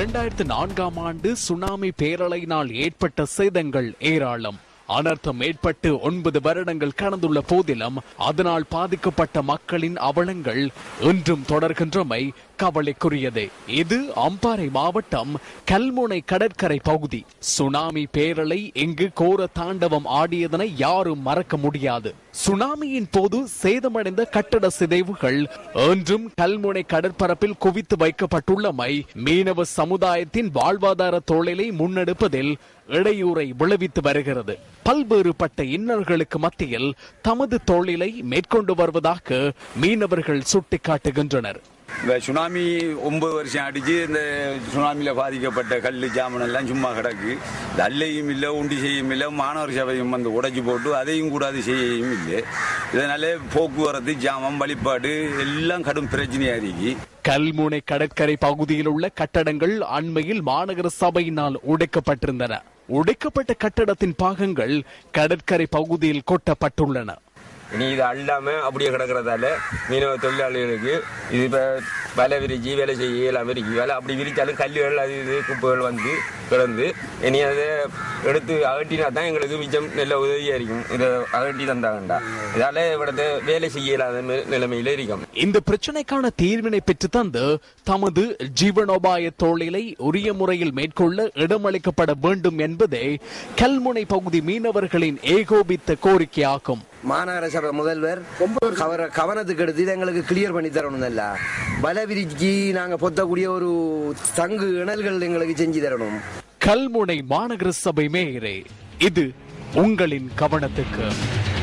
இரண்டாயிரத்து நான்காம் ஆண்டு சுனாமி பேரலையினால் ஏற்பட்ட சேதங்கள் ஏராளம் அனர்த்தம் ஏற்பட்டு ஒன்பது வருடங்கள் கடந்துள்ள போதிலும் அதனால் பாதிக்கப்பட்ட மக்களின் அவலங்கள் இன்றும் தொடர்கின்றமை கவலைக்குரியது இது அம்பாறை மாவட்டம் கல்முனை கடற்கரை பகுதி சுனாமி பேரலை இங்கு கோர தாண்டவம் ஆடியதனை யாரும் மறக்க முடியாது சுனாமியின் போது சேதமடைந்த கட்டட சிதைவுகள் இன்றும் கல்முனை கடற்பரப்பில் குவித்து வைக்கப்பட்டுள்ளமை மீனவ சமுதாயத்தின் வாழ்வாதார தொழிலை முன்னெடுப்பதில் இடையூறை விளைவித்து வருகிறது பல்வேறுபட்ட இன்னல்களுக்கு மத்தியில் தமது தொழிலை மேற்கொண்டு வருவதாக மீனவர்கள் சுட்டிக்காட்டுகின்றனர் இந்த சுனாமி ஒன்பது வருஷம் அடிச்சு இந்த சுனாமியில் பாதிக்கப்பட்ட கல் ஜாமன் எல்லாம் சும்மா கிடக்கு இந்த அல்லையும் இல்லை உண்டி செய்யும் இல்லை மாணவர் சபையும் வந்து உடைச்சு போட்டு அதையும் கூடாது செய்யவும் இல்லை இதனால போக்குவரத்து ஜாமம் வழிபாடு எல்லாம் கடும் பிரச்சனையா இருக்கு கல்முனை கடற்கரை பகுதியில் உள்ள கட்டடங்கள் அண்மையில் மாநகர சபையினால் உடைக்கப்பட்டிருந்தன உடைக்கப்பட்ட கட்டடத்தின் பாகங்கள் கடற்கரை பகுதியில் கொட்டப்பட்டுள்ளன இனி இது அல்லாம அப்படியே கிடக்கிறதால மீனவ தொழிலாளிகளுக்கு இது இப்போ வலை விரிச்சு வேலை செய்ய இயலாம இருக்கு வேலை அப்படி விரிச்சாலும் கல்லுகள் அது இது குப்பைகள் வந்து கிடந்து இனி அதை எடுத்து அகட்டினா தான் எங்களுக்கு மிச்சம் நல்ல உதவியா இருக்கும் இதை அகட்டி தந்தாங்கண்டா இதால இവിടുത്തെ வேலை செய்ய இயலாத நிலை- நிலைமையில இருக்கும் இந்த பிரச்சனைக்கான தீர்வினை பெற்று தந்து தமது ஜீவனோபாய தொழிலை உரிய முறையில் மேற்கொள்ள இடமளிக்கப்பட வேண்டும் என்பதே கல்முனை பகுதி மீனவர்களின் ஏகோபித்த கோரிக்கையாகும் மாநகர சபை முதல்வர் அவரை கவனத்துக்கு எடுத்து இதை எங்களுக்கு கிளியர் பண்ணி தரணும் இல்ல வலை விரிச்சு நாங்க பொத்தக்கூடிய ஒரு தங்கு இணல்கள் எங்களுக்கு செஞ்சு தரணும் கல்முனை மாநகர சபை மேயரே இது உங்களின் கவனத்துக்கு